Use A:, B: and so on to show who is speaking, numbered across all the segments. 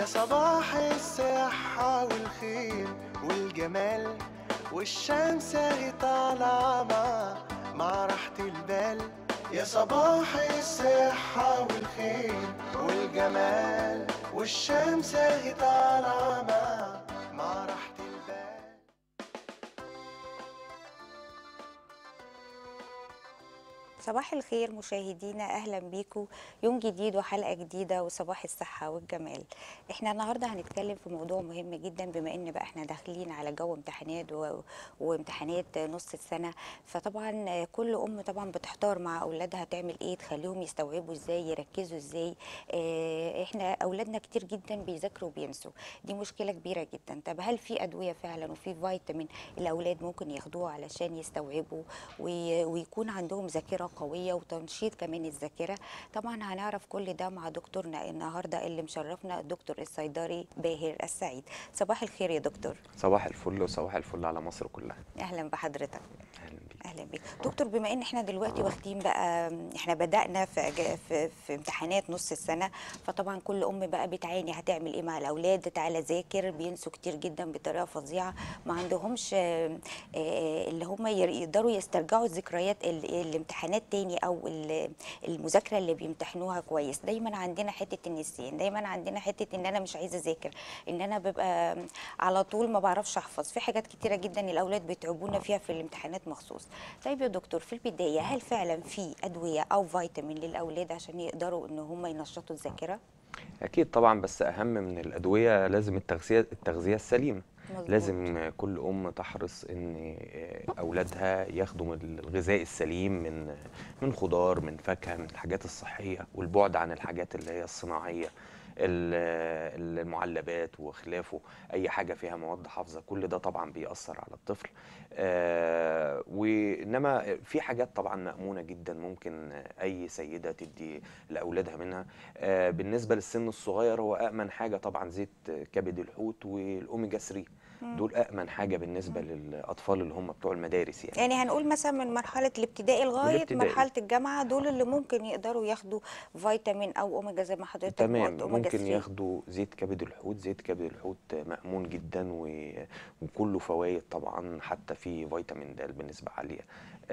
A: صباح الصحة والخير والجمال والشمس اهي طالعة مع مع راحة البال يا صباح الصحة والخير والجمال والشمس اهي طالعة مع مع راحة البال
B: صباح الخير مشاهدينا اهلا بيكم يوم جديد وحلقه جديده وصباح الصحه والجمال احنا النهارده هنتكلم في موضوع مهم جدا بما ان بقى احنا داخلين على جو امتحانات و... وامتحانات نص السنه فطبعا كل ام طبعا بتحتار مع اولادها تعمل ايه تخليهم يستوعبوا ازاي يركزوا ازاي اه احنا اولادنا كتير جدا بيذاكروا وبينسوا دي مشكله كبيره جدا طب هل في ادويه فعلا وفي فيتامين الاولاد ممكن ياخدوه علشان يستوعبوا وي... ويكون عندهم ذاكره قويه وتنشيط كمان الذاكره طبعا هنعرف كل ده مع دكتورنا النهارده اللي مشرفنا الدكتور الصيدلي باهر السعيد صباح الخير يا دكتور
C: صباح الفل وصباح الفل على مصر كلها
B: اهلا بحضرتك
C: اهلا بيك
B: اهلا بيك دكتور بما ان احنا دلوقتي واخدين بقى احنا بدانا في أج- في, في امتحانات نص السنه فطبعا كل ام بقى بتعاني هتعمل ايه مع الاولاد تعالى ذاكر بينسوا كتير جدا بطريقه فظيعه ما عندهمش آه، آه، اللي هم ير- يقدروا يسترجعوا الذكريات ال- الامتحانات تاني او ال- المذاكره اللي بيمتحنوها كويس دايما عندنا حته النسيان دايما عندنا حته ان انا مش عايزه اذاكر ان انا ببقى على طول ما بعرفش احفظ في حاجات كتيره جدا الاولاد بيتعبونا فيها في الامتحانات مخصوص طيب يا دكتور في البدايه هل فعلا في ادويه او فيتامين للاولاد عشان يقدروا ان هم ينشطوا الذاكره
C: اكيد طبعا بس اهم من الادويه لازم التغذيه التغذيه السليمه
B: مظبوط.
C: لازم كل ام تحرص ان اولادها ياخدوا من الغذاء السليم من من خضار من فاكهه من الحاجات الصحيه والبعد عن الحاجات اللي هي الصناعيه ال- المعلبات وخلافه اي حاجه فيها مواد حافظه كل ده طبعا بيأثر على الطفل آه، وانما في حاجات طبعا مأمونه جدا ممكن اي سيده تدي لاولادها منها آه، بالنسبه للسن الصغير هو امن حاجه طبعا زيت كبد الحوت والاوميجا 3 دول امن حاجه بالنسبه للاطفال اللي هم بتوع المدارس يعني
B: يعني هنقول مثلا من مرحله الابتدائي لغايه
C: الابتدائي.
B: مرحله الجامعه دول اللي ممكن يقدروا ياخدوا فيتامين او اوميجا زي ما حضرتك
C: تمام
B: قلت اوميجا
C: ممكن
B: 3
C: ياخدوا زيت كبد الحوت زيت كبد الحوت مأمون جدا و... وكله فوائد طبعا حتى في فيتامين د بنسبة عالية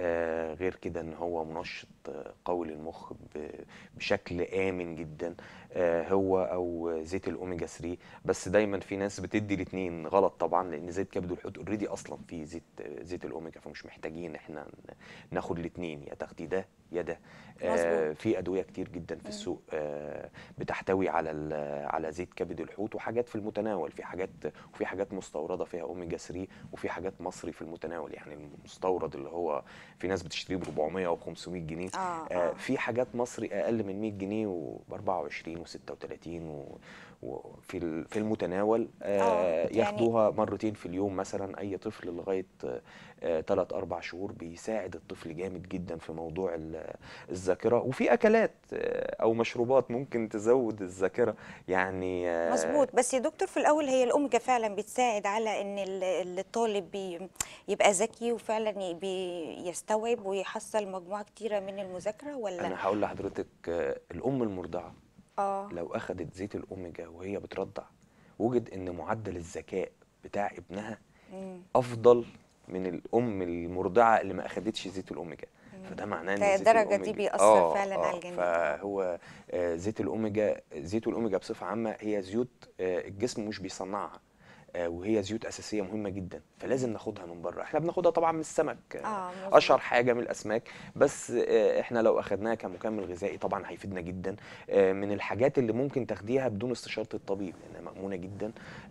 C: آه غير كده ان هو منشط آه، قوي للمخ ب... بشكل آمن جدا آه هو او زيت الاوميجا 3 بس دايما في ناس بتدي الاثنين غلط طبعا لان زيت كبد الحوت اوريدي اصلا فيه زيت زيت الاوميجا فمش محتاجين احنا ن- ناخد الاثنين يا تاخدي ده يا ده آه
B: مظبوط.
C: في ادويه كتير جدا في السوق آه بتحتوي على ال- على زيت كبد الحوت وحاجات في المتناول في حاجات وفي حاجات مستورده فيها اوميجا 3 وفي حاجات مصري في المتناول يعني المستورد اللي هو في ناس بتشتريه ب 400 و 500 جنيه
B: آه،
C: آه
B: آه.
C: في حاجات مصري اقل من 100 جنيه وب 24 و 36 و وفي ال- في المتناول
B: آه،
C: آه
B: يعني-
C: ياخدوها مرتين في اليوم مثلا اي طفل لغايه ثلاث اربع شهور بيساعد الطفل جامد جدا في موضوع ال- الذاكره وفي اكلات آه، او مشروبات ممكن تزود الذاكره يعني آه،
B: مظبوط بس يا دكتور في الاول هي الاوميجا فعلا بتساعد على ان ال- ال- الطالب بي يبقى ذكي وفعلا ي- بي- يستوعب ويحصل مجموعه كتيره من المذاكره ولا
C: انا هقول لحضرتك آه، الام المرضعه
B: اه
C: لو اخذت زيت الاوميجا وهي بترضع وجد ان معدل الذكاء بتاع ابنها
B: مم.
C: افضل من الام المرضعه اللي ما اخدتش زيت الاوميجا فده معناه ان
B: ده
C: زيت
B: الدرجة دي
C: الأوميجا-
B: بيأثر فعلاً على الجنين.
C: فهو آه، زيت الاوميجا زيت الاوميجا بصفه عامه هي زيوت آه، الجسم مش بيصنعها آه، وهي زيوت اساسيه مهمه جدا فلازم ناخدها من بره احنا بناخدها طبعا من السمك آه،
B: آه، مظبوط.
C: اشهر حاجه من الاسماك بس آه، احنا لو اخدناها كمكمل غذائي طبعا هيفيدنا جدا آه، من الحاجات اللي ممكن تاخديها بدون استشاره الطبيب لانها مامونه جدا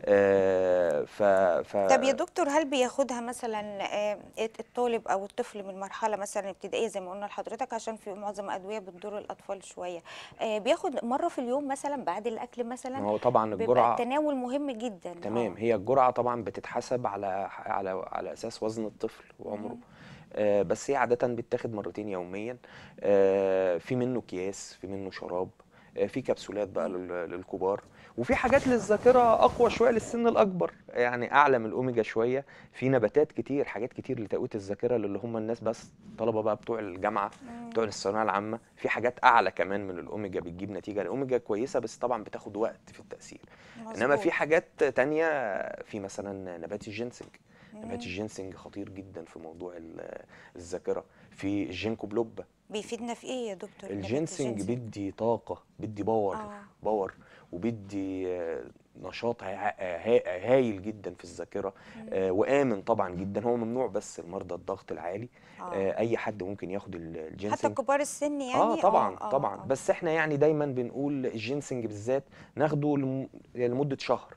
C: آه، ف ف
B: طب يا دكتور هل بياخدها مثلا آه، الطالب او الطفل من مرحله مثلا ابتدائيه زي ما قلنا لحضرتك عشان في معظم ادويه بتضر الاطفال شويه آه، بياخد مره في اليوم مثلا بعد الاكل مثلا
C: ما هو طبعا
B: بيبقى
C: الجرعه
B: التناول مهم جدا
C: تمام
B: آه.
C: هي الجرعه طبعا بتتحسب على على على اساس وزن الطفل وعمره آه بس هي عاده بتتاخد مرتين يوميا آه في منه اكياس في منه شراب آه، في كبسولات بقى لل- للكبار وفي حاجات للذاكره اقوى شويه للسن الاكبر يعني اعلى من الاوميجا شويه في نباتات كتير حاجات كتير لتقويه الذاكره اللي هم الناس بس طلبه بقى بتوع الجامعه بتوع الثانويه العامه في حاجات اعلى كمان من الاوميجا بتجيب نتيجه الاوميجا كويسه بس طبعا بتاخد وقت في التاثير انما في
B: مظبوط.
C: حاجات تانية في مثلا نبات الجنسنج نبات
B: مم.
C: الجنسنج خطير جدا في موضوع ال- الذاكره في الجينكو بلوبا
B: بيفيدنا في ايه يا دكتور نبات
C: الجنسنج
B: الجنسنج؟
C: بيدي طاقه بيدي باور
B: آه.
C: باور وبيدي آه، نشاط ها- ها- هايل جدا في الذاكره آه، وامن طبعا جدا هو ممنوع بس لمرضى الضغط العالي
B: آه.
C: آه، اي حد ممكن ياخد ال-
B: حتى
C: الجنسنج
B: كبار السن يعني
C: اه طبعا
B: آه،
C: طبعا
B: آه.
C: بس احنا يعني دايما بنقول الجينسنج بالذات ناخده لم- لمده شهر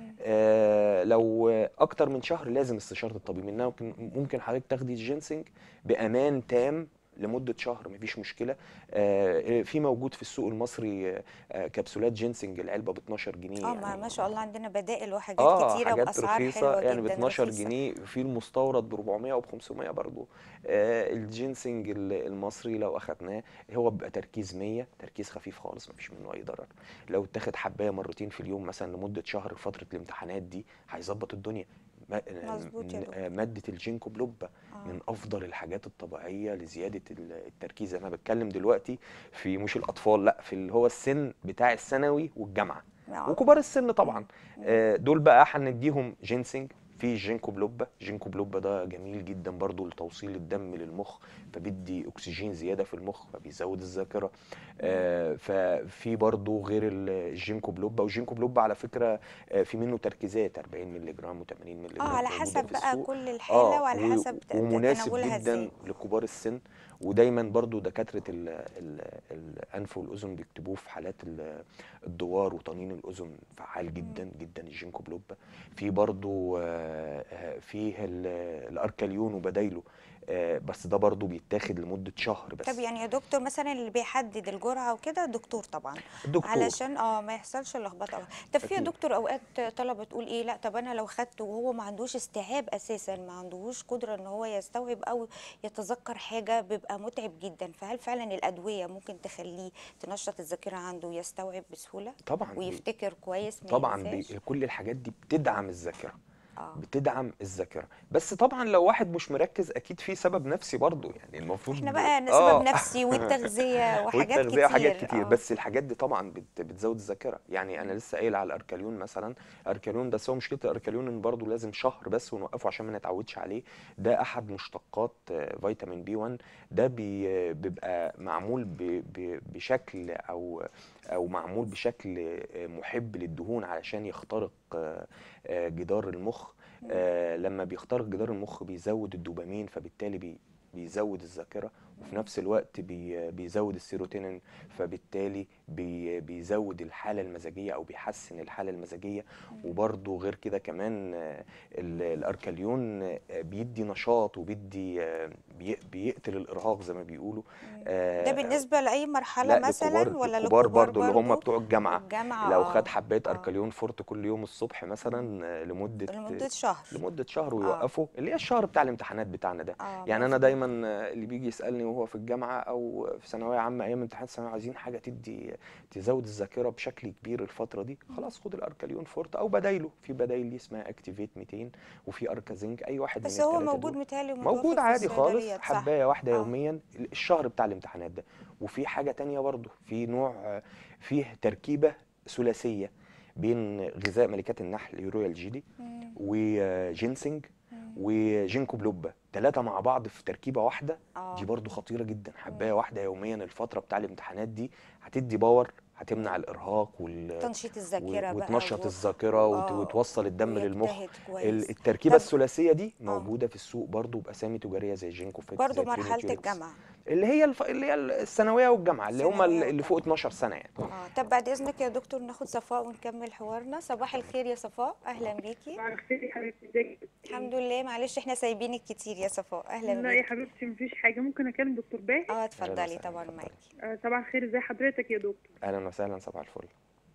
C: آه لو اكتر من شهر لازم استشاره الطبيب انها ممكن ممكن حضرتك تاخدي الجينسنج بامان تام لمده شهر مفيش مشكله آه في موجود في السوق المصري آه، آه كبسولات جينسنج العلبه ب 12 جنيه
B: اه ما, ما شاء الله عندنا بدائل وحاجات
C: اه
B: كتيره
C: حاجات
B: باسعار
C: رخيصه
B: حلوه
C: يعني ب
B: جدا
C: 12
B: رخيصة.
C: جنيه في المستورد ب 400 وب 500 برضه آه الجينسنج ال- المصري لو اخدناه هو بيبقى تركيز 100 تركيز خفيف خالص مفيش منه اي ضرر لو اتاخد حبايه مرتين في اليوم مثلا لمده شهر في فتره الامتحانات دي هيظبط الدنيا ما- آه،
B: مظبوط يا
C: م-
B: دكتور.
C: آه، ماده الجينكو بلوبا
B: آه.
C: من افضل الحاجات الطبيعيه لزياده ال- التركيز انا بتكلم دلوقتي في مش الاطفال لا في اللي هو السن بتاع الثانوي والجامعه
B: آه.
C: وكبار السن طبعا آه، دول بقى هنديهم جينسينج في جينكو بلوبا جينكو بلوبا ده جميل جدا برضو لتوصيل الدم للمخ فبيدي اكسجين زياده في المخ فبيزود الذاكره آه، ففي برضو غير ال- الجينكو بلوبا والجينكو بلوبا على فكره آه، في منه تركيزات 40 مللي جرام و80 مللي جرام
B: اه على
C: موجودة
B: حسب
C: في
B: بقى
C: السوق.
B: كل الحاله وعلى
C: و-
B: حسب ت-
C: ومناسب
B: تناولها
C: جدا
B: ازاي
C: لكبار السن ودايما برضو دكاتره ال ال الانف والاذن بيكتبوه في حالات ال- الدوار وطنين الاذن فعال جدا جدا الجينكو بلوبا في برضو آه، آه، فيه ال- الاركاليون وبدايله آه، بس ده برضو بيتاخد لمده شهر بس
B: طب يعني يا دكتور مثلا اللي بيحدد الجرعه وكده دكتور طبعا
C: الدكتور
B: علشان اه ما يحصلش لخبطه طب في يا
C: أكيد.
B: دكتور اوقات طلبه تقول ايه لا طب انا لو خدته وهو ما عندوش استيعاب اساسا ما عندوش قدره ان هو يستوعب او يتذكر حاجه بيبقى متعب جدا فهل فعلا الادويه ممكن تخليه تنشط الذاكره عنده ويستوعب بسهوله
C: طبعا بي-
B: ويفتكر كويس ما
C: طبعا
B: ينساش؟
C: بي كل الحاجات دي بتدعم الذاكره
B: اه
C: بتدعم الذاكره بس طبعا لو واحد مش مركز اكيد في سبب نفسي برضو يعني المفروض
B: احنا بقى
C: آه.
B: سبب نفسي والتغذيه وحاجات
C: والتغذية
B: كتير
C: وحاجات كتير
B: آه.
C: بس الحاجات دي طبعا بت بتزود الذاكره يعني انا لسه قايل على الاركاليون مثلا اركاليون بس هو مشكله الاركاليون ان برضه لازم شهر بس ونوقفه عشان ما نتعودش عليه ده احد مشتقات آه، فيتامين بي 1 ده بي بيبقى معمول ب ب بشكل او او معمول بشكل آه، محب للدهون علشان يخترق آه، آه، جدار المخ آه، لما بيخترق جدار المخ بيزود الدوبامين فبالتالي بي بيزود الذاكره وفي نفس الوقت بي بيزود السيروتونين فبالتالي بي بيزود الحاله المزاجيه او بيحسن الحاله المزاجيه وبرضه غير كده كمان آه، ال- الاركاليون آه، بيدي نشاط وبيدي آه، بي- بيقتل الارهاق زي ما بيقولوا
B: ده
C: آه،
B: بالنسبه لاي مرحله
C: لا
B: مثلا
C: للكبار
B: ولا
C: الكبار
B: للكبار
C: برضو اللي هم بتوع الجامعه
B: الجامعه
C: لو
B: آه.
C: خد حبايه
B: آه.
C: اركاليون فورت كل يوم الصبح مثلا آه، لمده
B: لمده شهر
C: لمده شهر ويوقفوا اللي هي الشهر بتاع الامتحانات بتاعنا ده
B: آه،
C: يعني انا
B: مظبوط.
C: دايما آه، اللي بيجي يسالني وهو في الجامعه او في ثانويه عامه ايام امتحانات ثانويه عايزين حاجه تدي تزود الذاكره بشكل كبير الفتره دي خلاص خد الاركاليون فورت او بدايله في بدايل ليه اسمها اكتيفيت 200 وفي اركازينك اي واحد
B: بس
C: من
B: هو
C: التلاتة
B: موجود
C: دول.
B: متهيألي ومتوفر
C: موجود
B: في
C: عادي خالص
B: الصيدليات، صح؟
C: حبايه واحده
B: آه.
C: يوميا الشهر بتاع الامتحانات ده وفي حاجه تانية برضه في نوع آه، فيه تركيبه ثلاثيه بين غذاء ملكات النحل يورويال جيلي
B: مم.
C: وجينسينج وجينكو بلوبا ثلاثه مع بعض في تركيبه واحده
B: آه.
C: دي برضو خطيره جدا حبايه واحده يوميا الفتره بتاع الامتحانات دي هتدي باور هتمنع الارهاق وال
B: تنشيط الذاكره
C: و-
B: بقى
C: وتنشط
B: و-
C: الذاكره وت-
B: آه،
C: وتوصل الدم للمخ
B: ويجتهد كويس.
C: ال- التركيبه
B: طب-
C: الثلاثيه دي
B: آه.
C: موجوده في السوق برضو باسامي تجاريه زي جينكو فيت
B: برضو
C: زي
B: مرحله
C: ترينيتيوركس.
B: الجامعه
C: اللي هي الف... اللي هي الثانويه والجامعه اللي هم
B: الثانوية
C: اللي فوق 12 سنه يعني
B: اه طب بعد اذنك يا دكتور ناخد صفاء ونكمل حوارنا صباح الخير يا صفاء اهلا بيكي
D: صباح الخير يا حبيبتي ازيك
B: الحمد لله معلش احنا سايبينك كتير يا صفاء اهلا
D: لا يا
B: بيكي
D: حبيبتي مفيش حاجه ممكن اكلم دكتور باهي
B: اه اتفضلي
C: وسهلا.
B: طبعا معاكي
D: آه صباح الخير ازي حضرتك يا دكتور
C: اهلا وسهلا صباح الفل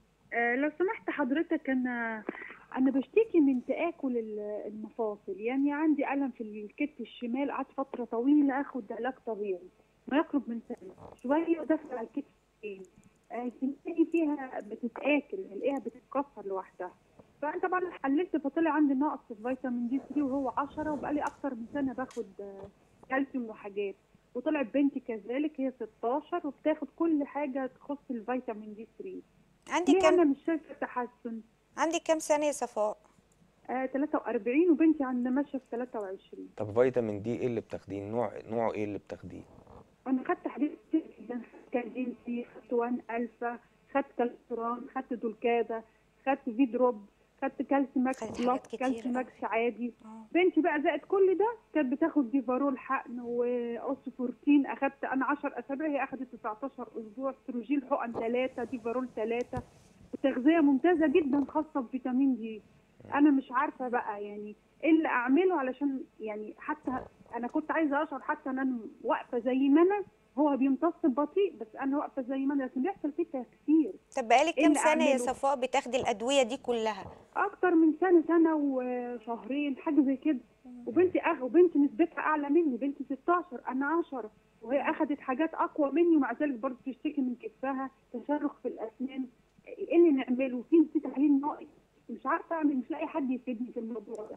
D: آه لو سمحت حضرتك انا انا بشتكي من تاكل ال- المفاصل يعني عندي الم في الكتف الشمال قعدت فتره طويله اخد علاج طبيعي ما يقرب من سنه شويه ودفع على الكتف تاني آه، تلاقي فيها بتتاكل نلاقيها بتتكسر لوحدها فانا طبعا حللت فطلع عندي نقص في فيتامين دي 3 وهو 10 وبقالي اكتر من سنه باخد آه، كالسيوم وحاجات وطلعت بنتي كذلك هي 16 وبتاخد كل حاجه تخص الفيتامين دي 3
B: عندك
D: ليه انا
B: كام
D: مش شايفه تحسن
B: عندك كام سنه يا صفاء
D: آه 43 وبنتي عندها ماشيه في 23
C: طب فيتامين دي ايه اللي بتاخديه نوع نوعه ايه اللي بتاخديه
D: انا خدت حاجات كتير جدا خدت كالجنسي خدت وان الفا خدت كالسترون خدت دولكادا خدت في دروب خدت كالسي ماكس
B: خدت
D: بلس
B: حاجات كتير
D: كالسي
B: أوي.
D: ماكس عادي
B: آه.
D: بنتي بقى زائد كل ده كانت بتاخد ديفارول حقن واوسفورتين اخدت انا 10 اسابيع هي اخدت 19 اسبوع استروجين حقن ثلاثه ديفارول ثلاثه وتغذيه ممتازه جدا خاصه بفيتامين دي انا مش عارفه بقى يعني ايه اللي اعمله علشان يعني حتى انا كنت عايزه اشعر حتى ان انا واقفه زي ما انا هو بيمتص بطيء بس انا واقفه زي ما انا لكن بيحصل فيه تكسير
B: طب بقالك
D: إيه
B: كام
D: اللي
B: سنه يا
D: أعمله؟
B: صفاء بتاخدي الادويه دي كلها
D: اكتر من سنه سنه وشهرين حاجه زي كده وبنتي أخ وبنتي نسبتها اعلى مني بنتي 16 انا 10 وهي اخذت حاجات اقوى مني ومع ذلك برضه بتشتكي من كتفها تشرخ في الاسنان ايه اللي نعمله في في تحليل ناقص مش عارفه اعمل مش لاقي حد يفيدني في الموضوع ده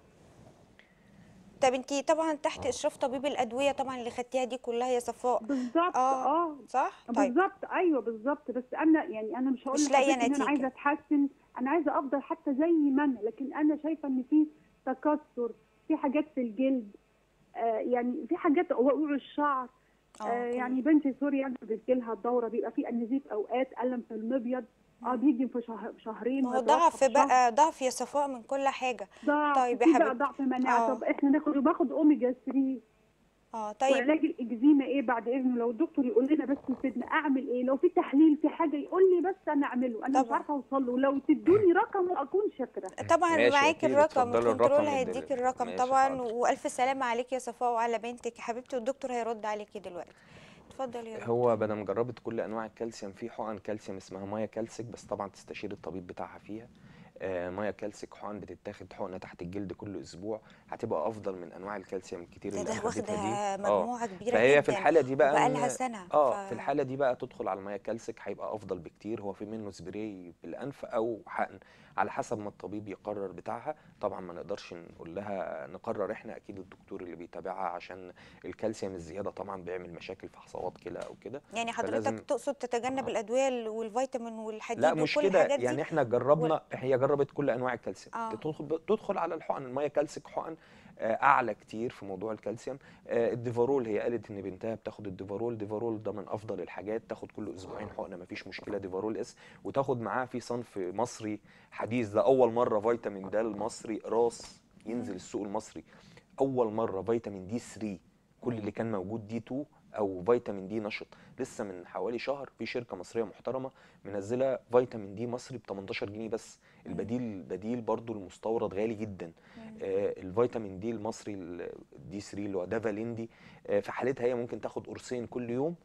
B: طب انتي طبعا تحت اشراف طبيب الادويه طبعا اللي خدتيها دي كلها يا صفاء
D: بالظبط
B: آه.
D: اه
B: صح طيب
D: بالظبط ايوه بالظبط بس انا يعني انا مش هقول
B: مش لاقية
D: لحضرتك ان
B: نتيجة.
D: انا عايزه اتحسن انا عايزه افضل حتى زي ما انا لكن انا شايفه ان في تكسر في حاجات في الجلد آه يعني في حاجات وقوع الشعر
B: آه،
D: آه
B: كل-
D: يعني بنتي سوري يعني بتجيلها الدوره بيبقى في انزيف اوقات الم في المبيض اه بيجي في شهر شهرين
B: ما هو
D: ويتوقف
B: ضعف
D: شهر.
B: بقى ضعف يا صفاء من كل حاجه
D: ضعف
B: طيب يا
D: في بقى
B: حبيبتي.
D: ضعف مناعه
B: آه.
D: طب احنا ناخد باخد اوميجا 3
B: اه طيب
D: وعلاج الاكزيما ايه بعد اذنه لو الدكتور يقول لنا بس يفيدنا اعمل ايه لو في تحليل في حاجه يقول لي بس انا اعمله انا مش
B: طبعا.
D: عارفه اوصل له لو تدوني رقم واكون شاكره
B: طبعا
C: ماشي،
B: معاكي
C: أكيد،
B: الرقم
C: اتفضلي
B: الكنترول
C: الرقم
B: هيديك
C: يديلك.
B: الرقم
C: ماشي،
B: طبعا
C: حاضر.
B: والف سلامه عليك يا صفاء وعلى بنتك يا حبيبتي والدكتور هيرد عليكي دلوقتي اتفضل يا دكتور.
C: هو بدل جربت كل انواع الكالسيوم في حقن كالسيوم اسمها مايا كالسيك بس طبعا تستشير الطبيب بتاعها فيها آه، مايا كالسيك حقن بتتاخد حقنه تحت الجلد كل اسبوع هتبقى افضل من انواع الكالسيوم الكتير
B: ده
C: اللي
B: ده
C: اخدتها
B: واخده
C: دي اه
B: مجموعه كبيره
C: فهي
B: جدا
C: في الحاله دي بقى
B: وبقالها
C: إن-
B: سنه
C: اه
B: ف-
C: في الحاله دي بقى تدخل على المايا كالسيك هيبقى افضل بكتير هو في منه سبراي بالانف او حقن على حسب ما الطبيب يقرر بتاعها طبعا ما نقدرش نقول لها نقرر احنا اكيد الدكتور اللي بيتابعها عشان الكالسيوم الزياده طبعا بيعمل مشاكل في حصوات كلى او كده
B: يعني حضرتك
C: فلازم-
B: تقصد تتجنب
C: آه.
B: الادويه ال- والفيتامين والحديد
C: لا مش
B: وكل
C: كده
B: الحاجات دي
C: يعني احنا جربنا هي جربت كل انواع الكالسيوم
B: آه.
C: تدخل تدخل على الحقن الميه كالسيك حقن آه، اعلى كتير في موضوع الكالسيوم آه، الديفارول هي قالت ان بنتها بتاخد الديفارول ديفارول ده من افضل الحاجات تاخد كل اسبوعين حقنه مفيش مشكله ديفارول اس وتاخد معاه في صنف مصري حديث ده اول مره فيتامين د المصري راس ينزل السوق المصري اول مره فيتامين دي 3 كل اللي كان موجود دي 2 او فيتامين دي نشط لسه من حوالي شهر في شركه مصريه محترمه منزله فيتامين دي مصري ب 18 جنيه بس البديل بديل برضو المستورد غالي جدا آه الفيتامين دي المصري الدي 3 اللي هو دافاليندي آه في حالتها هي ممكن تاخد قرصين كل يوم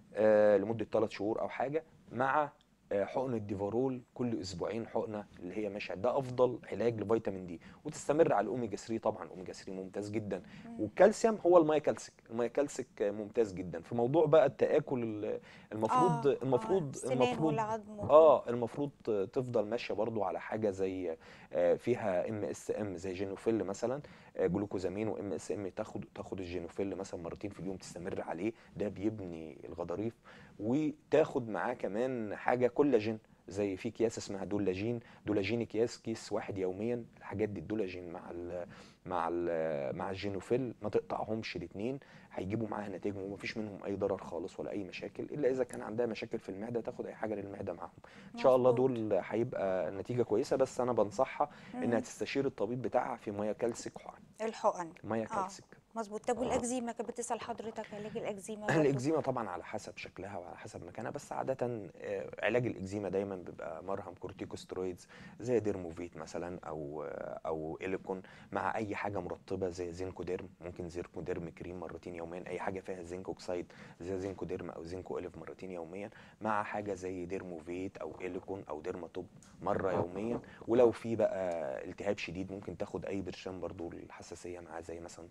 C: آه لمده 3 شهور او حاجه مع آه، حقنه ديفارول كل اسبوعين حقنه اللي هي مشهد ده افضل علاج لفيتامين دي وتستمر على الاوميجا 3 طبعا الاوميجا 3 ممتاز جدا والكالسيوم هو المايا كالسيك المايا كالسيك آه، ممتاز جدا في موضوع بقى التاكل ال- المفروض
B: آه، آه،
C: المفروض
B: السنان
C: المفروض
B: والعظم وكده.
C: اه المفروض تفضل ماشيه برضو على حاجه زي آه، فيها ام اس ام زي جينوفيل مثلا آه، جلوكوزامين وام اس ام تاخد تاخد الجينوفيل مثلا مرتين في اليوم تستمر عليه ده بيبني الغضاريف وتاخد معاه كمان حاجه كولاجين زي في اكياس اسمها دولاجين دولاجين اكياس كيس واحد يوميا الحاجات دي الدولاجين مع ال مع ال مع الجينوفيل ما تقطعهمش الاثنين هيجيبوا معاها نتائج ومفيش منهم اي ضرر خالص ولا اي مشاكل الا اذا كان عندها مشاكل في المعده تاخد اي حاجه للمعده معاهم ان شاء الله
B: مظبوط.
C: دول هيبقى نتيجه كويسه بس انا بنصحها انها
B: مم.
C: تستشير الطبيب بتاعها في ميا كالسيك حقن
B: الحقن
C: ميا
B: آه.
C: كالسيك
B: مظبوط طب والاكزيما كانت بتسال حضرتك علاج الاكزيما برضو.
C: الاكزيما طبعا على حسب شكلها وعلى حسب مكانها بس عاده آه، علاج الاكزيما دايما بيبقى مرهم كورتيكوسترويدز زي ديرموفيت مثلا او آه، او اليكون مع اي حاجه مرطبه زي زينكوديرم ممكن زيركوديرم كريم مرتين يوميا اي حاجه فيها زنك اوكسايد زي زينكوديرم او زنكو الف مرتين يوميا مع حاجه زي ديرموفيت او اليكون او ديرماتوب مره يوميا ولو في بقى التهاب شديد ممكن تاخد اي برشام برضو الحساسيه معاه زي مثلا تلفاست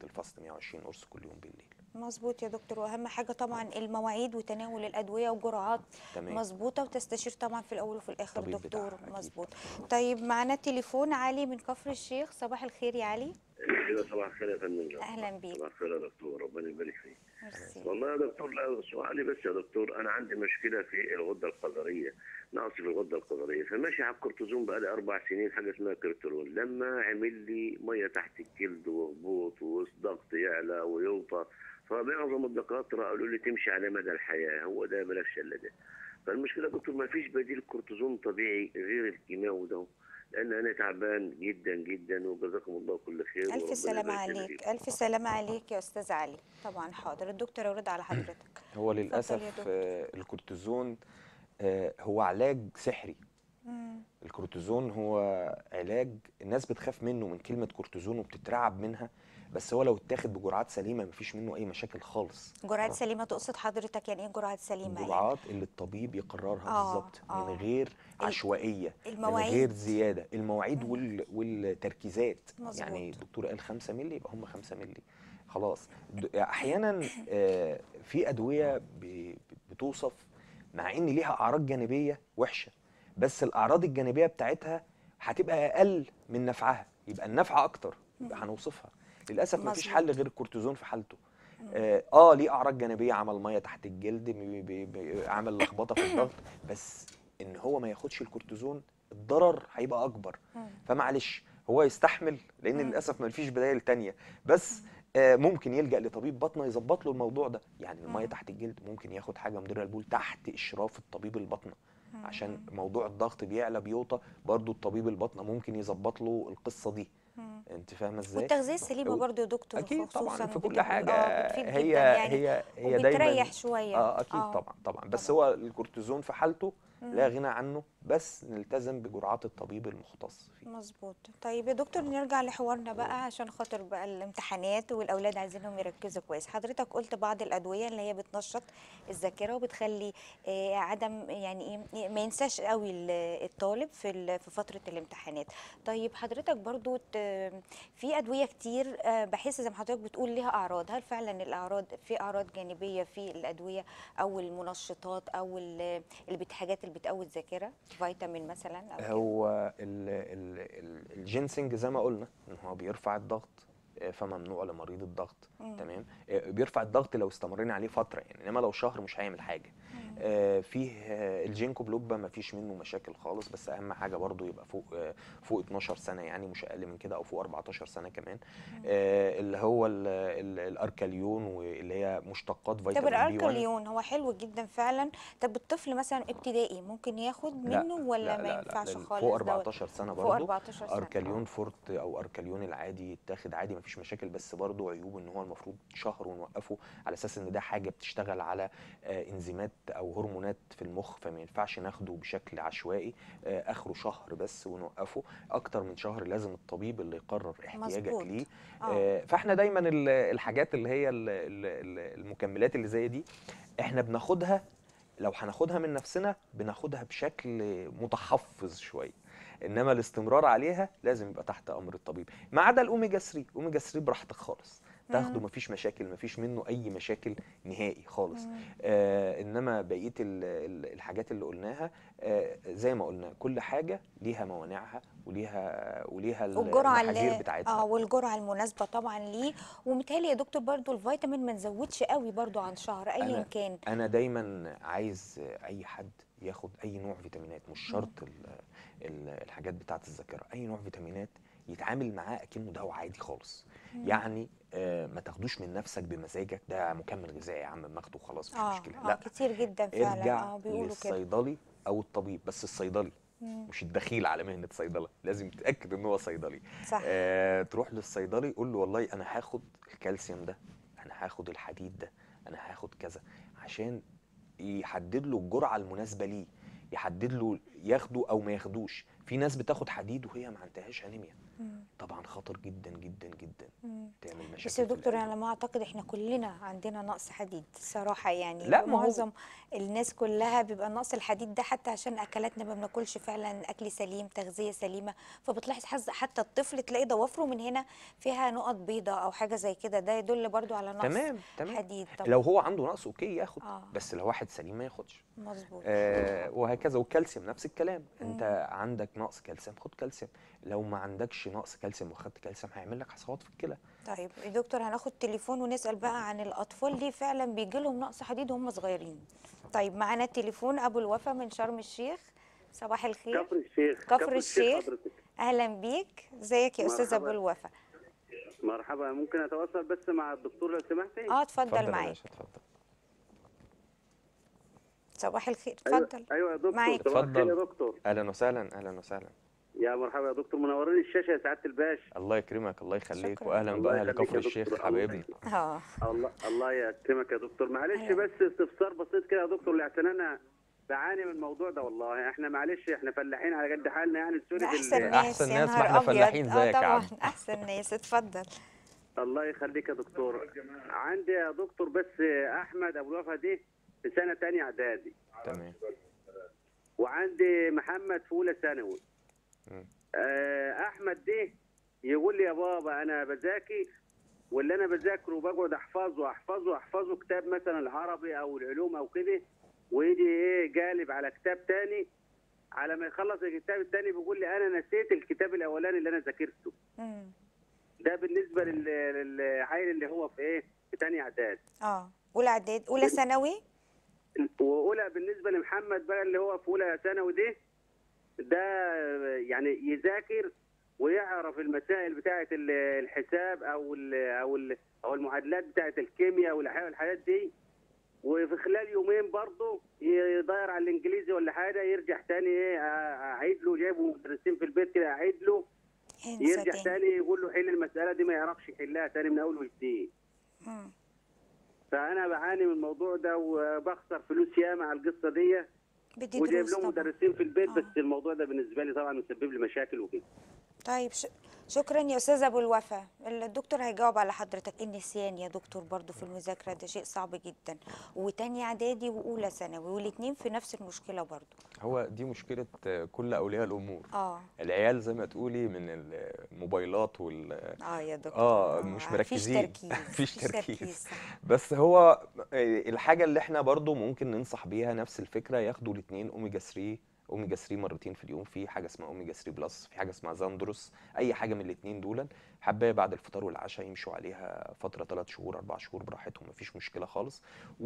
C: 120 قرص كل يوم بالليل
B: مظبوط يا دكتور واهم حاجه طبعا المواعيد وتناول الادويه وجرعات
C: تمام
B: مظبوطه وتستشير طبعا في الاول وفي الاخر
C: الطبيب
B: دكتور
C: بتاعها أكيد.
B: مظبوط طيب معانا تليفون علي من كفر الشيخ صباح الخير يا علي
E: كده صباح الخير يا فندم
B: أهلاً بيك.
E: صباح الخير يا دكتور ربنا يبارك فيك
B: ميرسي
E: والله يا دكتور لا سؤالي بس يا دكتور انا عندي مشكله في الغده القذريه نقص في الغده القذريه فماشي على الكورتيزون بقالي اربع سنين حاجه اسمها كرترون لما عمل لي ميه تحت الجلد وهبوط والضغط يعلى ويوطى فمعظم الدكاتره قالوا لي تمشي على مدى الحياه هو ده ملكش الا ده فالمشكله يا دكتور ما فيش بديل كورتيزون طبيعي غير الكيماوي ده لان انا تعبان جدا جدا وجزاكم الله كل خير وربنا
B: الف سلامه
E: يبارك لنا
B: عليك
E: فيكم.
B: الف سلامه عليك يا استاذ علي طبعا حاضر الدكتور يرد على حضرتك
C: هو
B: اتفضل يا
C: للاسف
B: دكتور.
C: آه، الكورتيزون آه، هو علاج سحري
B: مم.
C: الكورتيزون هو علاج الناس بتخاف منه من كلمة كورتيزون وبتترعب منها بس هو لو اتاخد بجرعات سليمة مفيش منه أي مشاكل خالص
B: جرعات سليمه تقصد حضرتك يعني ايه جرعات سليمه يعني
C: الجرعات اللي الطبيب يقررها
B: آه،
C: بالظبط
B: آه.
C: من غير عشوائية من
B: المواعيد.
C: غير زيادة المواعيد وال... والتركيزات
B: مظبوط.
C: يعني الدكتور قال 5 مللي يبقى هم 5 مللي خلاص د- أحيانا آه، في أدوية ب... بتوصف مع إن ليها أعراض جانبية وحشة بس الأعراض الجانبية بتاعتها هتبقى أقل من نفعها يبقى النفع أكتر يبقى هنوصفها للأسف مفيش
B: مظبوط.
C: حل غير الكورتيزون في حالته اه آه، ليه اعراض جانبيه عمل ميه تحت الجلد بي- بي- بي- عمل لخبطه في الضغط بس ان هو ما ياخدش الكورتيزون الضرر هيبقى اكبر
B: مم.
C: فمعلش هو يستحمل لان
B: مم.
C: للاسف ما فيش بدائل تانية بس آه ممكن يلجا لطبيب باطنه يظبط له الموضوع ده يعني الميه
B: مم.
C: تحت الجلد ممكن ياخد حاجه مديره البول تحت اشراف الطبيب الباطنه
B: مم.
C: عشان موضوع الضغط بيعلى بيوطى برضو الطبيب الباطنه ممكن يظبط له القصه دي
B: مم.
C: انت فاهمه ازاي
B: والتغذيه السليمه
C: و-
B: برضو يا دكتور
C: اكيد طبعا
B: خصوصاً
C: في كل
B: بت-
C: حاجه
B: آه، بتفيد
C: هي
B: جدا يعني
C: هي هي دايما
B: وبتريح شويه
C: اه اكيد طبعا طبعا بس هو الكورتيزون في حالته لا غنى عنه بس نلتزم بجرعات الطبيب المختص فيه
B: مظبوط طيب يا دكتور نرجع لحوارنا بقى عشان خاطر بقى الامتحانات والاولاد عايزينهم يركزوا كويس حضرتك قلت بعض الادويه اللي هي بتنشط الذاكره وبتخلي آه عدم يعني ايه ما ينساش قوي ال- الطالب في ال- في فتره الامتحانات طيب حضرتك برضو ت- في ادويه كتير آه بحس زي ما حضرتك بتقول ليها اعراض هل فعلا الاعراض في اعراض جانبيه في الادويه او المنشطات او ال- اللي بت- حاجات اللي بتقوي الذاكره فيتامين مثلا او كده؟
C: هو ال ال ال الجينسنج زي ما قلنا ان هو بيرفع الضغط آه، فممنوع لمريض الضغط
B: مم.
C: تمام آه، بيرفع الضغط لو استمرينا عليه فتره يعني انما لو شهر مش هيعمل حاجه آه، فيه آه، الجينكو بلوبا ما فيش منه مشاكل خالص بس اهم حاجه برضو يبقى فوق آه، فوق 12 سنه يعني مش اقل من كده او فوق 14 سنه كمان آه، اللي هو ال- ال- الاركاليون واللي هي مشتقات
B: طب
C: فيتامين بي 1
B: الاركليون هو حلو جدا فعلا طب الطفل مثلا ابتدائي ممكن ياخد
C: لا،
B: منه ولا
C: لا
B: ما
C: لا لا
B: ينفعش
C: لل-
B: خالص
C: فوق
B: دوت؟
C: 14 سنه
B: فوق
C: برضو
B: 14 سنه
C: اركاليون
B: آه.
C: فورت او اركاليون العادي يتاخد عادي مفيش مشاكل بس برضو عيوبه ان هو المفروض شهر ونوقفه على اساس ان ده حاجه بتشتغل على آه، انزيمات او هرمونات في المخ فما ينفعش ناخده بشكل عشوائي آه، اخره شهر بس ونوقفه اكتر من شهر لازم الطبيب اللي يقرر احتياجك
B: مظبوط.
C: ليه
B: آه.
C: آه، فاحنا دايما ال- الحاجات اللي هي ال- ال- ال- المكملات اللي زي دي احنا بناخدها لو هناخدها من نفسنا بناخدها بشكل متحفظ شويه انما الاستمرار عليها لازم يبقى تحت امر الطبيب ما عدا الاوميجا 3 اوميجا 3 براحتك خالص تاخده
B: مم.
C: مفيش مشاكل مفيش منه اي مشاكل نهائي خالص
B: مم.
C: آه انما بقيه ال- ال- الحاجات اللي قلناها آه زي ما قلنا كل حاجه ليها موانعها وليها وليها ال-
B: والجرعه
C: المحاذير
B: اللي
C: بتاعتها
B: اه والجرعه المناسبه طبعا ليه ومتهيألي يا دكتور برضو الفيتامين ما نزودش قوي برضو عن شهر ايا
C: أنا-
B: كان
C: انا دايما عايز اي حد ياخد اي نوع فيتامينات مش شرط ال- ال- الحاجات بتاعه الذاكره اي نوع فيتامينات يتعامل معاه اكنه دواء عادي خالص يعني آه ما تاخدوش من نفسك بمزاجك ده مكمل غذائي يا عم ما اخده خلاص مفيش
B: اه
C: مشكله
B: اه
C: لا
B: كتير جدا فعلا
C: ارجع
B: اه بيقولوا كده
C: للصيدلي او الطبيب بس الصيدلي
B: مم.
C: مش الدخيل على مهنه صيدله لازم تتاكد ان هو صيدلي
B: صح
C: آه تروح للصيدلي قول له والله انا هاخد الكالسيوم ده انا هاخد الحديد ده انا هاخد كذا عشان يحدد له الجرعه المناسبه ليه يحدد له ياخده او ما ياخدوش في ناس بتاخد حديد وهي ما عندهاش انيميا
B: مم.
C: طبعا خطر جدا جدا جدا
B: مم.
C: تعمل مشاكل
B: بس يا
C: في
B: دكتور
C: القلب.
B: انا ما اعتقد احنا كلنا عندنا نقص حديد الصراحه يعني
C: لا، ما هو-
B: معظم الناس كلها بيبقى نقص الحديد ده حتى عشان اكلاتنا ما بناكلش فعلا اكل سليم تغذيه سليمه فبتلاحظ حز- حتى الطفل تلاقي ضوافره من هنا فيها نقط بيضاء او حاجه زي كده ده يدل برضو على نقص
C: تمام تمام
B: حديد طبعا
C: لو هو عنده نقص اوكي ياخد
B: آه.
C: بس لو واحد سليم ما ياخدش
B: مظبوط
C: آه وهكذا والكالسيوم نفس الكلام انت عندك نقص كالسيوم خد كالسيوم لو ما عندكش نقص كالسيوم وخدت كالسيوم هيعمل لك حصوات في الكلى
B: طيب يا دكتور هناخد تليفون ونسال بقى عن الاطفال ليه فعلا بيجي لهم نقص حديد وهم صغيرين طيب معانا تليفون ابو الوفا من شرم الشيخ صباح الخير
F: كفر الشيخ
B: كفر الشيخ.
F: حضرتك
B: اهلا بيك ازيك يا استاذ ابو
F: مرحبا.
B: الوفا
F: مرحبا ممكن اتواصل بس مع الدكتور لو سمحتي
B: اه اتفضل
C: اتفضل يا
B: معاك
C: باشا اتفضل
B: صباح الخير
F: أيوة-
B: اتفضل
F: ايوه يا دكتور
B: معاك.
F: صباح الخير يا
C: اتفضل.
F: دكتور
C: اهلا وسهلا اهلا وسهلا
F: يا مرحبا يا دكتور منورين الشاشه يا سعاده الباشا
C: الله يكرمك الله يخليك
B: شكراً.
C: واهلا
F: الله
C: باهل
F: يخليك
C: كفر
F: يا
C: الشيخ
F: دكتور.
C: حبايبنا
B: اه
F: الله الله يكرمك يا دكتور معلش
B: أهلا.
F: بس استفسار بسيط كده يا دكتور لعشان انا بعاني من الموضوع ده والله احنا معلش احنا فلاحين على قد حالنا يعني سوري
B: ده
F: في
B: احسن
F: ال-
B: ناس
C: أحسن
B: يا
C: ناس، ما
B: نهار
C: احنا
B: أبيض.
C: فلاحين
B: اه
C: زيك يا
B: طبعا
C: عم.
B: احسن ناس اتفضل
F: الله يخليك يا دكتور عندي يا دكتور بس احمد ابو الوفا دي في سنه تانية اعدادي
C: تمام
F: وعندي محمد في اولى ثانوي
C: مم.
F: آه، احمد ده يقول لي يا بابا انا بذاكر واللي انا بذاكره بقعد احفظه احفظه احفظه كتاب مثلا العربي او العلوم او كده ويجي ايه جالب على كتاب تاني على ما يخلص الكتاب التاني بيقول لي انا نسيت الكتاب الاولاني اللي انا ذاكرته
B: مم.
F: ده بالنسبه لل- للعيل اللي هو في ايه في تاني اعداد
B: اه اولى اعداد اولى ثانوي
F: واولى بالنسبه لمحمد بقى اللي هو في اولى ثانوي دي ده يعني يذاكر ويعرف المسائل بتاعه ال- الحساب او ال او ال او المعادلات بتاعه الكيمياء والأحياء والحاجات دي وفي خلال يومين برضه يداير على الانجليزي ولا حاجه يرجع تاني ايه أ- اعيد له جايبه مدرسين في البيت كده اعيد له
B: انسى
F: يرجع
B: تاني
F: تاني يقول له حل المساله دي ما يعرفش يحلها تاني من اول وجديد
B: مم.
F: فانا بعاني من الموضوع ده وبخسر فلوس ياما على القصه دي
B: بدي
F: وجايب
B: دروس
F: لهم
B: طبعا
F: مدرسين في البيت
B: آه.
F: بس الموضوع ده بالنسبه لي طبعا مسبب لي مشاكل وكده
B: طيب ش... شكرا يا استاذ ابو الوفا الدكتور هيجاوب على حضرتك النسيان يا دكتور برضو في المذاكره ده شيء صعب جدا وتاني اعدادي واولى ثانوي والاثنين في نفس المشكله برضو
C: هو دي مشكله آه، كل اولياء الامور
B: اه
C: العيال زي ما تقولي من الموبايلات وال
B: اه يا دكتور
C: اه مش
B: مفيش
C: مركزين
B: تركيز
C: مفيش تركيز
B: صح.
C: بس هو آه، الحاجه اللي احنا برضو ممكن ننصح بيها نفس الفكره ياخدوا الاثنين اوميجا 3 اوميجا 3 مرتين في اليوم في حاجه اسمها اوميجا 3 بلس في حاجه اسمها زاندروس اي حاجه من الاثنين دول حبايه بعد الفطار والعشاء يمشوا عليها فتره 3 شهور 4 شهور براحتهم مفيش مشكله خالص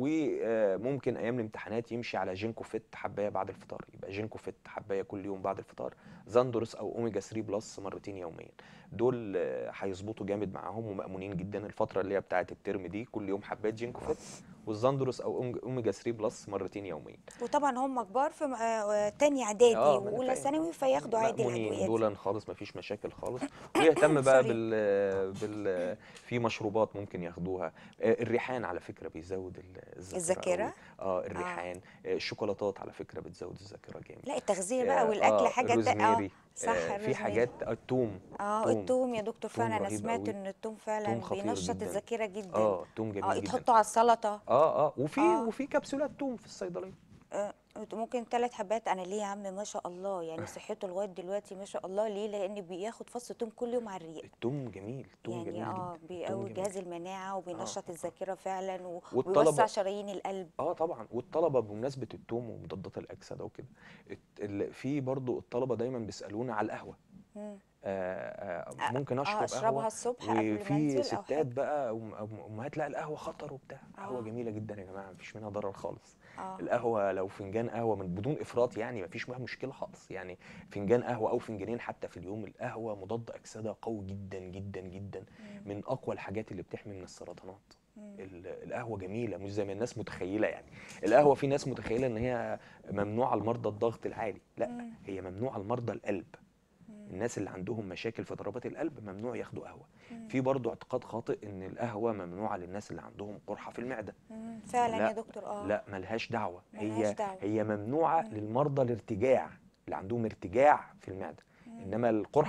C: وممكن ايام الامتحانات يمشي على جينكو فيت حبايه بعد الفطار يبقى جينكو فيت حبايه كل يوم بعد الفطار زاندروس او اوميجا 3 بلس مرتين يوميا دول آه، هيظبطوا جامد معاهم ومأمونين جدا الفتره اللي هي بتاعه الترم دي كل يوم حبايه جينكو فيت والزاندروس او أومج- اوميجا 3 بلس مرتين يوميا
B: وطبعا هم كبار في م- آه، تاني اعدادي
C: آه، ما أنا
B: واولى
C: فاهم.
B: ثانوي فياخدوا عادي
C: مأمونين
B: الادويه دي.
C: دولا خالص مفيش مشاكل خالص ويهتم بقى
B: سوري.
C: بال بال في مشروبات ممكن ياخدوها آه، الريحان على فكره بيزود ال- الذاكره
B: الذاكرة؟
C: أوي. اه الريحان آه، الشوكولاتات على فكره بتزود الذاكره جامد
B: لا التغذيه
C: آه،
B: بقى والاكل
C: آه،
B: حاجه ده-
C: روزميري
B: صح
C: آه، في
B: الروزميري.
C: حاجات آه، التوم
B: اه
C: توم.
B: التوم يا دكتور
C: توم
B: فعلا انا
C: رهيب
B: سمعت
C: قوي.
B: ان التوم فعلا
C: توم خطير
B: بينشط
C: جداً.
B: الذاكره جدا
C: اه التوم جميل
B: اه
C: جدا
B: يتحطوا على السلطه
C: اه اه وفي
B: آه.
C: وفي كبسولات توم في الصيدليه
B: آه، ممكن ثلاث حبات انا ليه يا عم ما شاء الله يعني صحته لغايه دلوقتي ما شاء الله ليه لان بياخد فص توم كل يوم على الريق
C: التوم جميل التوم
B: يعني
C: جميل
B: اه
C: جدا
B: بيقوي
C: التوم جميل.
B: جهاز المناعه وبينشط الذاكره فعلا و-
C: والطلبة-
B: وبيوسع شرايين القلب
C: اه طبعا والطلبه بمناسبه التوم ومضادات الاكسده وكده الت- ال- في برضو الطلبه دايما بيسالونا على القهوه
B: مم.
C: آه آه ممكن اشرب
B: اه اشربها
C: قهوه
B: الصبح قبل ما
C: وفي
B: انزل او
C: ستات
B: حاجه
C: بقى أم- أم- امهات لا القهوه خطر وبتاع قهوه
B: آه.
C: جميله جدا يا جماعه مفيش منها ضرر خالص
B: اه
C: القهوه لو فنجان قهوه من بدون افراط يعني مفيش منها مشكله خالص يعني فنجان قهوه او فنجانين حتى في اليوم القهوه مضاد اكسده قوي جدا جدا جدا من اقوى الحاجات اللي بتحمي من السرطانات ال- القهوه جميله مش زي ما الناس متخيله يعني القهوه في ناس متخيله ان هي ممنوعه لمرضى الضغط العالي لا هي ممنوعه لمرضى القلب الناس اللي عندهم مشاكل في ضربات القلب ممنوع ياخدوا قهوه في برضو اعتقاد خاطئ ان القهوه ممنوعه للناس اللي عندهم قرحه في المعده
B: مم. فعلا
C: لا،
B: يا دكتور اه
C: لا ملهاش دعوه
B: ملهاش
C: هي
B: دعوة.
C: هي ممنوعه للمرضى الارتجاع اللي عندهم ارتجاع في المعده انما القرحه لا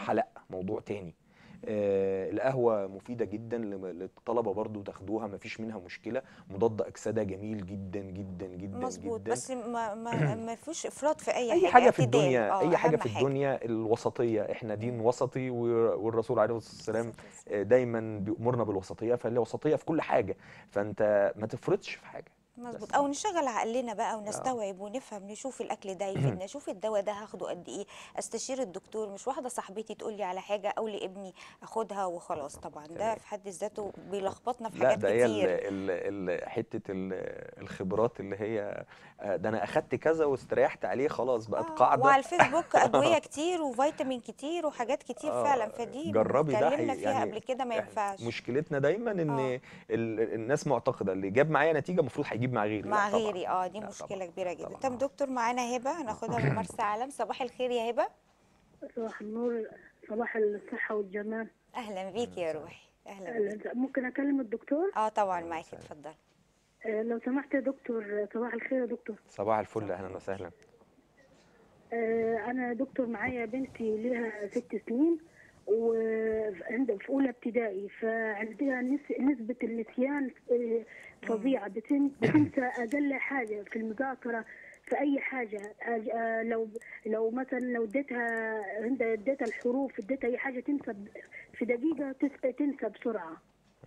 C: موضوع تاني آه القهوة مفيدة جدا لم- للطلبة برضو تاخدوها مفيش منها مشكلة مضاد أكسدة جميل جدا جدا جدا
B: مظبوط
C: جدا
B: بس ما ما ما فيش افراط في اي,
C: اي حاجه في
B: اعتدال.
C: الدنيا
B: آه،
C: اي حاجه
B: أهم
C: في الدنيا الوسطيه احنا دين وسطي و- والرسول عليه الصلاه والسلام آه، دايما بيأمرنا بالوسطيه فالوسطيه في كل حاجه فانت ما تفرطش في حاجه
B: مظبوط
C: بس.
B: او نشغل عقلنا بقى ونستوعب ونفهم نشوف الاكل ده يفيدنا نشوف الدواء ده هاخده قد ايه استشير الدكتور مش واحده صاحبتي تقول لي على حاجه او لابني اخدها وخلاص طبعا ده
C: تمام.
B: في حد ذاته بيلخبطنا في
C: لا
B: حاجات
C: ده هي ال
B: كتير
C: ال ال حته ال الخبرات اللي هي آه، ده انا اخدت كذا واستريحت عليه خلاص بقت
B: آه،
C: قاعده
B: وعلى الفيسبوك ادويه كتير وفيتامين كتير وحاجات كتير
C: آه،
B: فعلا فدي
C: جربي ده
B: اتكلمنا
C: هي-
B: فيها
C: يعني
B: قبل كده ما
C: إحنا
B: ينفعش
C: مشكلتنا دايما ان
B: آه.
C: ال- الناس معتقده اللي جاب معايا نتيجه المفروض هيجيب مع غيري
B: مع
C: لا طبعا
B: غيري اه دي
C: لا
B: مشكله
C: طبعا
B: كبيره جدا
C: طبعا
B: طب دكتور معانا هبه هناخدها من مرسى علم صباح الخير يا هبه
G: صباح النور صباح الصحة والجمال
B: اهلا بيك يا روحي اهلا بيك
G: أهلا. ممكن أكلم الدكتور
B: اه طبعا معاكي اتفضلي
G: آه، لو سمحت يا دكتور صباح الخير يا دكتور
C: صباح الفل اهلا وسهلا
G: آه، أنا دكتور معايا بنتي لها ست سنين وعند في أولى ابتدائي فعندها نس- نسبة النسيان آه، فظيعة بتن- بتنسى أقل حاجة في المذاكرة في أي حاجة آه، آه، لو لو مثلا لو اديتها عندها اديتها الحروف اديتها أي حاجة تنسى ب- في دقيقة تس- تنسى بسرعة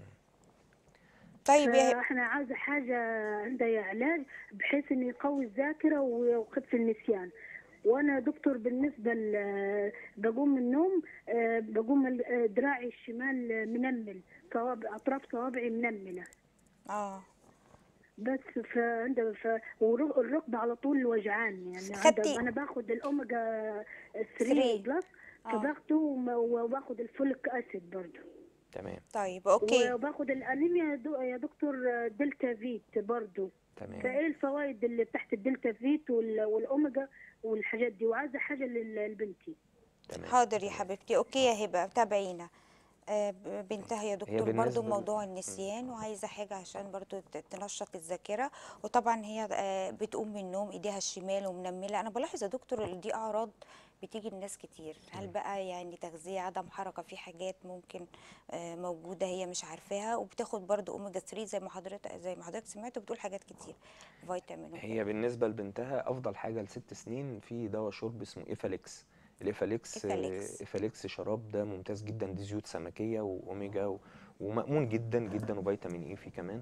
B: طيب يا هبه
G: فاحنا عاوزة حاجة عندها علاج بحيث انه يقوي الذاكرة ويخف النسيان وانا دكتور بالنسبة ل- بقوم من النوم آه، بقوم ال- آه، دراعي الشمال منمل صوابع اطراف صوابعي منملة
B: اه
G: بس فعندها ف... والركبة على طول وجعاني يعني
B: خدتي-
G: عندها انا باخد الاوميجا
B: 3
G: 3 بلس
B: آه.
G: فباخده وم- وباخد الفوليك اسيد برضه
C: تمام
B: طيب اوكي
G: وباخد الانيميا يا دو- يا دكتور دلتا فيت برضه
C: تمام
G: فايه الفوائد اللي تحت الدلتا فيت وال- والاوميجا والحاجات دي وعايزه حاجه لل- لبنتي
C: تمام
B: حاضر يا حبيبتي اوكي يا هبه تابعينا آه، ب- بنتها يا دكتور برضو
C: بالنسبة ل-
B: موضوع النسيان وعايزه حاجه عشان برضو ت- تنشط الذاكره وطبعا هي آه، بتقوم من النوم ايديها الشمال ومنمله انا بلاحظ يا دكتور إن دي اعراض بتيجي لناس كتير هل بقى يعني تغذيه عدم حركه في حاجات ممكن آه، موجوده هي مش عارفاها وبتاخد برضو اوميجا 3 زي ما حضرتك زي ما حضرتك سمعت بتقول حاجات كتير فيتامين وكده.
C: هي بالنسبة لبنتها أفضل حاجة لست سنين في دواء شرب اسمه إيفاليكس الإيفاليكس
B: إيفاليكس.
C: إيفاليكس شراب ده ممتاز جدا دي زيوت سمكية وأوميجا و- ومأمون جدا جدا وفيتامين إي فيه كمان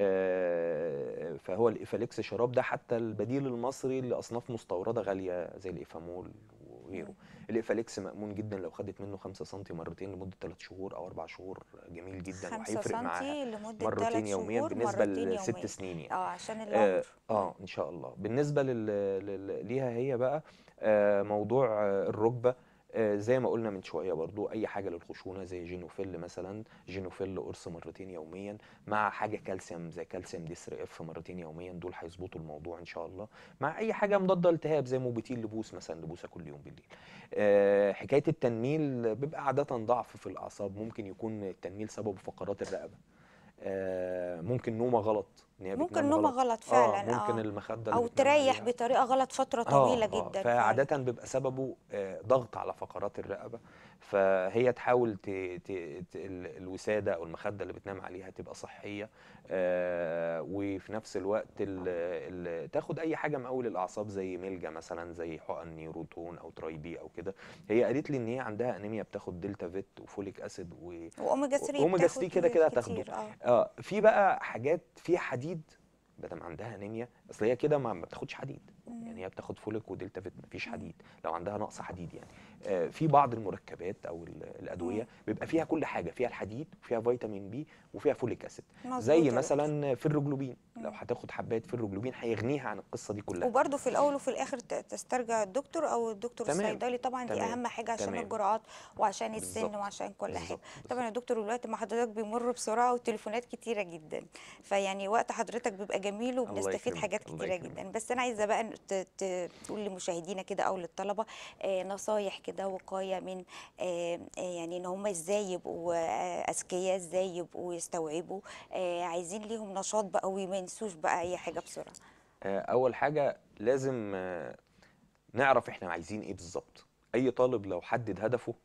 C: آه، فهو الإيفاليكس شراب ده حتى البديل المصري لأصناف مستوردة غالية زي الإيفامول وغيره الإيفاليكس مأمون جدا لو خدت منه 5 سم مرتين لمدة 3 شهور أو 4 شهور جميل جدا
B: 5
C: وهيفرق معاها
B: سنتي لمده
C: مرتين
B: 3
C: يوميا
B: شهور
C: بالنسبة
B: مرتين
C: لست
B: يوميا
C: سنين يعني
B: اه عشان
C: اه,
B: العمر
C: آه ان شاء الله بالنسبه لل... لل... ليها هي بقى آه موضوع آه الركبه آه زي ما قلنا من شويه برضو اي حاجه للخشونه زي جينوفيل مثلا جينوفيل قرص مرتين يوميا مع حاجه كالسيوم زي كالسيوم ديسر اف مرتين يوميا دول هيظبطوا الموضوع ان شاء الله مع اي حاجه مضاده للالتهاب زي موبيتيل لبوس مثلا لبوسه كل يوم بالليل آه حكايه التنميل بيبقى عاده ضعف في الاعصاب ممكن يكون التنميل سببه فقرات الرقبه آه ممكن نومه غلط ان هي
B: ممكن
C: بتنام
B: نومة غلط فعلا
C: اه ممكن
B: آه.
C: المخده اللي
B: او
C: بتنام
B: تريح
C: عليها.
B: بطريقه غلط فتره
C: آه،
B: طويله
C: آه،
B: جدا
C: فعادة بيبقى سببه آه، ضغط على فقرات الرقبة فهي تحاول ت... ت... ت... ال- الوسادة أو المخدة اللي بتنام عليها تبقى صحية آه، وفي نفس الوقت ال... ال... تاخد أي حاجة مقوي الأعصاب زي ملجا مثلا زي حقن نيروتون أو ترايبي أو كده هي قالت لي إن هي عندها أنيميا بتاخد دلتا فيت وفوليك أسيد و...
B: واوميجا 3
C: أوميجا
B: بتاخد
C: 3 كده كده
B: كتير،
C: هتاخده.
B: اه
C: اه في بقى حاجات فيها حديد بدل عندها انيميا اصل هي كده ما ما بتاخدش حديد يعني هي بتاخد فوليك ودلتا فيت مفيش حديد لو عندها نقص حديد يعني آه في بعض المركبات او ال- الادويه بيبقى فيها كل حاجه فيها الحديد وفيها فيتامين بي وفيها فوليك اسيد
B: مظبوط
C: زي
B: يا دكتور.
C: مثلا فيروجلوبين لو هتاخد حبايه فيروجلوبين هيغنيها عن القصه دي كلها
B: وبرده في الاول وفي الاخر ت- تسترجع الدكتور او الدكتور
C: تمام،
B: الصيدلي طبعا دي
C: تمام،
B: اهم حاجه عشان
C: تمام.
B: الجرعات وعشان السن
C: بالظبط،
B: وعشان كل حاجه
C: بالظبط،
B: طبعا يا دكتور الوقت مع حضرتك بيمر بسرعه والتليفونات كتيره جدا فيعني وقت حضرتك بيبقى جميل وبنستفيد
C: يكرمك،
B: حاجات
C: الله
B: كتيره
C: يكرمك.
B: جدا بس انا عايزه بقى ن- ت- ت- تقول لمشاهدينا كده او للطلبه آه، نصايح كده وقايه من آه، آه، يعني ان هم ازاي يبقوا آه، اذكياء ازاي يبقوا يستوعبوا آه، عايزين ليهم نشاط بقى وما ينسوش بقى اي حاجه بسرعه
C: آه، اول حاجه لازم آه، نعرف احنا عايزين ايه بالظبط اي طالب لو حدد هدفه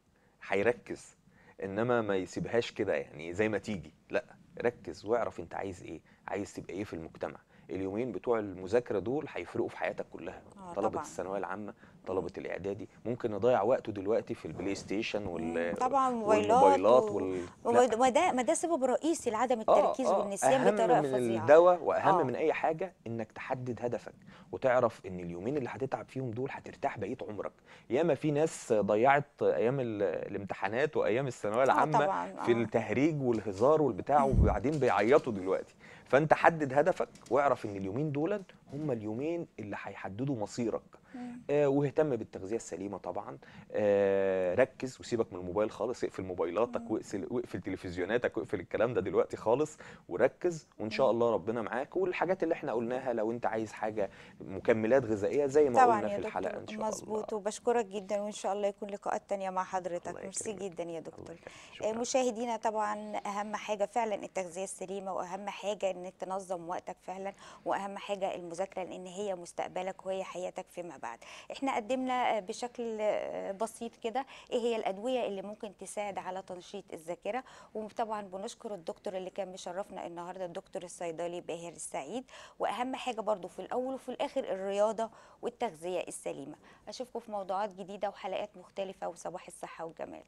C: هيركز انما ما يسيبهاش كده يعني زي ما تيجي لا ركز واعرف انت عايز ايه عايز تبقى ايه في المجتمع اليومين بتوع المذاكره دول هيفرقوا في حياتك كلها
B: آه،
C: طلبه
B: طبعاً.
C: الثانويه العامه طلبه الاعدادي ممكن نضيع وقته دلوقتي في البلاي ستيشن وال
B: طبعا موبايلات
C: والموبايلات
B: و-
C: وال...
B: وما
C: لا.
B: ما ده ما ده سبب رئيسي لعدم
C: آه،
B: التركيز
C: آه،
B: والنسيان
C: أهم
B: بطريقه
C: من
B: فظيعه
C: الدواء واهم
B: آه.
C: من اي حاجه انك تحدد هدفك وتعرف ان اليومين اللي هتتعب فيهم دول هترتاح بقيه عمرك ياما في ناس ضيعت ايام ال- الامتحانات وايام الثانويه العامه
B: طبعاً،
C: في
B: آه.
C: التهريج والهزار والبتاع وبعدين بيعيطوا دلوقتي فانت حدد هدفك واعرف ان اليومين دول هم اليومين اللي هيحددوا مصيرك آه واهتم بالتغذيه السليمه طبعا آه ركز وسيبك من الموبايل خالص اقفل موبايلاتك واقفل واقفل تلفزيوناتك واقفل الكلام ده دلوقتي خالص وركز وان شاء الله ربنا معاك والحاجات اللي احنا قلناها لو انت عايز حاجه مكملات غذائيه زي ما
B: طبعا
C: قلنا
B: يا
C: في الحلقه ان
B: دكتور
C: شاء
B: مظبوط
C: الله
B: وبشكرك جدا وان شاء الله يكون لقاءات تانية مع حضرتك
C: الله
B: ميرسي
C: يكرمك.
B: جدا يا
C: الله
B: دكتور
C: يكرمك.
B: آه،
C: شكراً.
B: مشاهدينا طبعا اهم حاجه فعلا التغذيه السليمه واهم حاجه انك تنظم وقتك فعلا واهم حاجه المذاكره لان هي مستقبلك وهي حياتك فيما بعد احنا قدمنا آه، بشكل آه، بسيط كده ايه هي الادويه اللي ممكن تساعد على تنشيط الذاكره وطبعا بنشكر الدكتور اللي كان مشرفنا النهارده الدكتور الصيدلي باهر السعيد واهم حاجه برضو في الاول وفي الاخر الرياضه والتغذيه السليمه اشوفكم في موضوعات جديده وحلقات مختلفه وصباح الصحه والجمال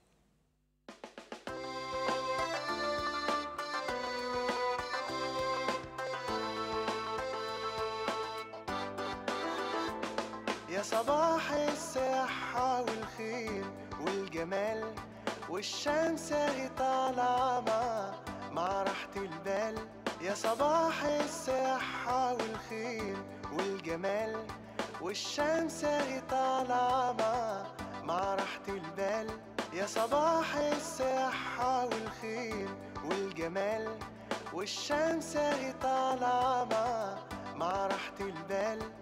A: يا صباح الصحة والخير والجمال والشمس اهي طالعة مع مع راحة البال يا صباح الصحة والخير والجمال والشمس اهي طالعة مع مع راحة البال يا صباح الصحة والخير والجمال والشمس اهي طالعة مع مع راحة البال